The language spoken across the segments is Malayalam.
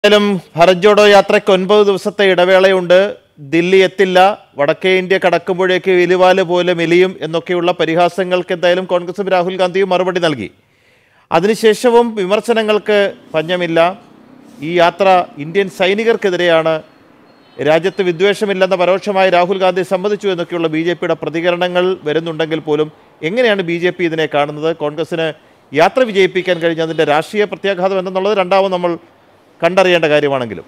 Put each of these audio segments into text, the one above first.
എന്തായാലും ഭാരത് ജോഡോ യാത്രയ്ക്ക് ഒൻപത് ദിവസത്തെ ഇടവേളയുണ്ട് ദില്ലി എത്തില്ല വടക്കേ ഇന്ത്യ കടക്കുമ്പോഴേക്ക് എലിവാല് പോലെ മെലിയും എന്നൊക്കെയുള്ള പരിഹാസങ്ങൾക്ക് എന്തായാലും കോൺഗ്രസും രാഹുൽ ഗാന്ധിയും മറുപടി നൽകി അതിനുശേഷവും വിമർശനങ്ങൾക്ക് പഞ്ഞമില്ല ഈ യാത്ര ഇന്ത്യൻ സൈനികർക്കെതിരെയാണ് രാജ്യത്ത് വിദ്വേഷമില്ലെന്ന പരോക്ഷമായി രാഹുൽ ഗാന്ധി സമ്മതിച്ചു എന്നൊക്കെയുള്ള ബി ജെ പിയുടെ പ്രതികരണങ്ങൾ വരുന്നുണ്ടെങ്കിൽ പോലും എങ്ങനെയാണ് ബി ജെ പി ഇതിനെ കാണുന്നത് കോൺഗ്രസിന് യാത്ര വിജയിപ്പിക്കാൻ കഴിഞ്ഞ അതിൻ്റെ രാഷ്ട്രീയ പ്രത്യാഘാതം എന്തെന്നുള്ളത് രണ്ടാമത് നമ്മൾ കണ്ടറിയേണ്ട കാര്യമാണെങ്കിലും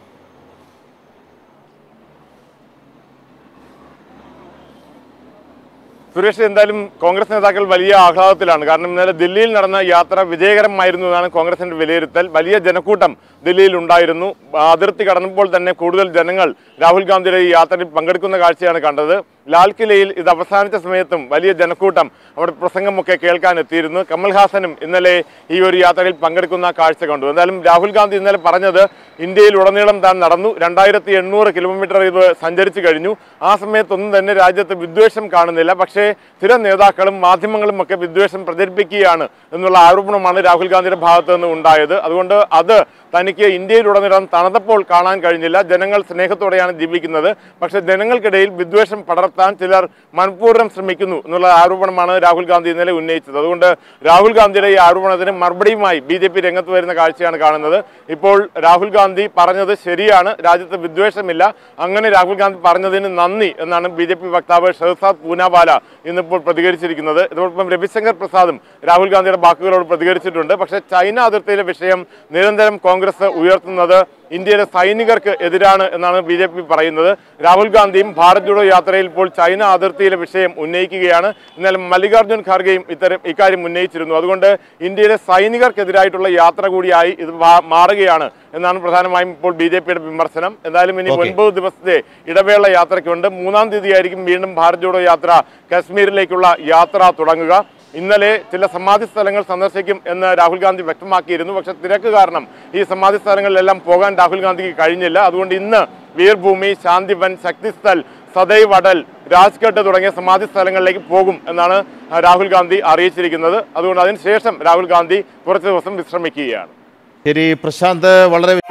സുരേഷ് എന്തായാലും കോൺഗ്രസ് നേതാക്കൾ വലിയ ആഹ്ലാദത്തിലാണ് കാരണം ഇന്നലെ ദില്ലിയിൽ നടന്ന യാത്ര വിജയകരമായിരുന്നു എന്നാണ് കോൺഗ്രസിന്റെ വിലയിരുത്തൽ വലിയ ജനക്കൂട്ടം ദില്ലിയിൽ ഉണ്ടായിരുന്നു അതിർത്തി കടന്നപ്പോൾ തന്നെ കൂടുതൽ ജനങ്ങൾ രാഹുൽ ഗാന്ധിയുടെ ഈ യാത്രയിൽ പങ്കെടുക്കുന്ന കാഴ്ചയാണ് കണ്ടത് ലാൽ കിലയിൽ ഇത് അവസാനിച്ച സമയത്തും വലിയ ജനക്കൂട്ടം അവിടെ പ്രസംഗമൊക്കെ കേൾക്കാൻ എത്തിയിരുന്നു കമൽഹാസനും ഇന്നലെ ഈ ഒരു യാത്രയിൽ പങ്കെടുക്കുന്ന കാഴ്ച കണ്ടു എന്തായാലും രാഹുൽ ഗാന്ധി ഇന്നലെ പറഞ്ഞത് ഇന്ത്യയിൽ ഉടനീളം താൻ നടന്നു രണ്ടായിരത്തി എണ്ണൂറ് കിലോമീറ്റർ ഇത് സഞ്ചരിച്ചു കഴിഞ്ഞു ആ സമയത്തൊന്നും തന്നെ രാജ്യത്ത് വിദ്വേഷം കാണുന്നില്ല പക്ഷേ ചില നേതാക്കളും മാധ്യമങ്ങളും ഒക്കെ വിദ്വേഷം പ്രചരിപ്പിക്കുകയാണ് എന്നുള്ള ആരോപണമാണ് രാഹുൽ ഗാന്ധിയുടെ ഭാഗത്ത് നിന്ന് ഉണ്ടായത് അതുകൊണ്ട് അത് തനിക്ക് ഇന്ത്യയിലുടനീളം തണുത്തപ്പോൾ കാണാൻ കഴിഞ്ഞില്ല ജനങ്ങൾ സ്നേഹത്തോടെയാണ് ജീവിക്കുന്നത് പക്ഷേ ജനങ്ങൾക്കിടയിൽ വിദ്വേഷം പടർത്താൻ ചിലർ മനഃപൂർവ്വം ശ്രമിക്കുന്നു എന്നുള്ള ആരോപണമാണ് രാഹുൽ ഗാന്ധി ഇന്നലെ ഉന്നയിച്ചത് അതുകൊണ്ട് രാഹുൽ ഗാന്ധിയുടെ ഈ ആരോപണത്തിന് മറുപടിയുമായി ബി ജെ പി രംഗത്ത് വരുന്ന കാഴ്ചയാണ് കാണുന്നത് ഇപ്പോൾ രാഹുൽ ഗാന്ധി പറഞ്ഞത് ശരിയാണ് രാജ്യത്ത് വിദ്വേഷമില്ല അങ്ങനെ രാഹുൽ ഗാന്ധി പറഞ്ഞതിന് നന്ദി എന്നാണ് ബി ജെ പി വക്താവ് ഷഹസാദ് പൂനാവാല ഇന്നിപ്പോൾ പ്രതികരിച്ചിരിക്കുന്നത് ഇതോടൊപ്പം രവിശങ്കർ പ്രസാദും രാഹുൽ ഗാന്ധിയുടെ വാക്കുകളോട് പ്രതികരിച്ചിട്ടുണ്ട് പക്ഷേ ചൈന അതിർത്തിയിലെ വിഷയം നിരന്തരം കോൺഗ്രസ് ഉയർത്തുന്നത് ഇന്ത്യയിലെ സൈനികർക്ക് എതിരാണ് എന്നാണ് ബി ജെ പി പറയുന്നത് രാഹുൽ ഗാന്ധിയും ഭാരത് ജോഡോ യാത്രയിൽ ഇപ്പോൾ ചൈന അതിർത്തിയിലെ വിഷയം ഉന്നയിക്കുകയാണ് എന്നാൽ മല്ലികാർജ്ജുൻ ഖാർഗെയും ഇത്തരം ഇക്കാര്യം ഉന്നയിച്ചിരുന്നു അതുകൊണ്ട് ഇന്ത്യയിലെ സൈനികർക്കെതിരായിട്ടുള്ള യാത്ര കൂടിയായി ഇത് മാ- മാറുകയാണ് എന്നാണ് പ്രധാനമായും ഇപ്പോൾ ബി ജെ പിയുടെ വിമർശനം എന്തായാലും ഇനി Okay. ഒൻപത് ദിവസത്തെ ഇടവേള യാത്രയ്ക്കുണ്ട് മൂന്നാം തീയതിയായിരിക്കും വീണ്ടും ഭാരത് ജോഡോ യാത്ര കാശ്മീരിലേക്കുള്ള യാത്ര തുടങ്ങുക ഇന്നലെ ചില സമാധി സ്ഥലങ്ങൾ സന്ദർശിക്കും എന്ന് രാഹുൽ ഗാന്ധി വ്യക്തമാക്കിയിരുന്നു പക്ഷെ തിരക്ക് കാരണം ഈ സമാധി സ്ഥലങ്ങളിലെല്ലാം പോകാൻ രാഹുൽ ഗാന്ധിക്ക് കഴിഞ്ഞില്ല അതുകൊണ്ട് ഇന്ന് വീർഭൂമി ശാന്തിവൻ ശക്തിസ്ഥൽ സദൈവ് അടൽ രാജ്ഘട്ട് തുടങ്ങിയ സമാധി സ്ഥലങ്ങളിലേക്ക് പോകും എന്നാണ് ആ, രാഹുൽ ഗാന്ധി അറിയിച്ചിരിക്കുന്നത് അതുകൊണ്ട് അതിനുശേഷം രാഹുൽ ഗാന്ധി കുറച്ച് ദിവസം വിശ്രമിക്കുകയാണ് ശരി പ്രശാന്ത് വളരെ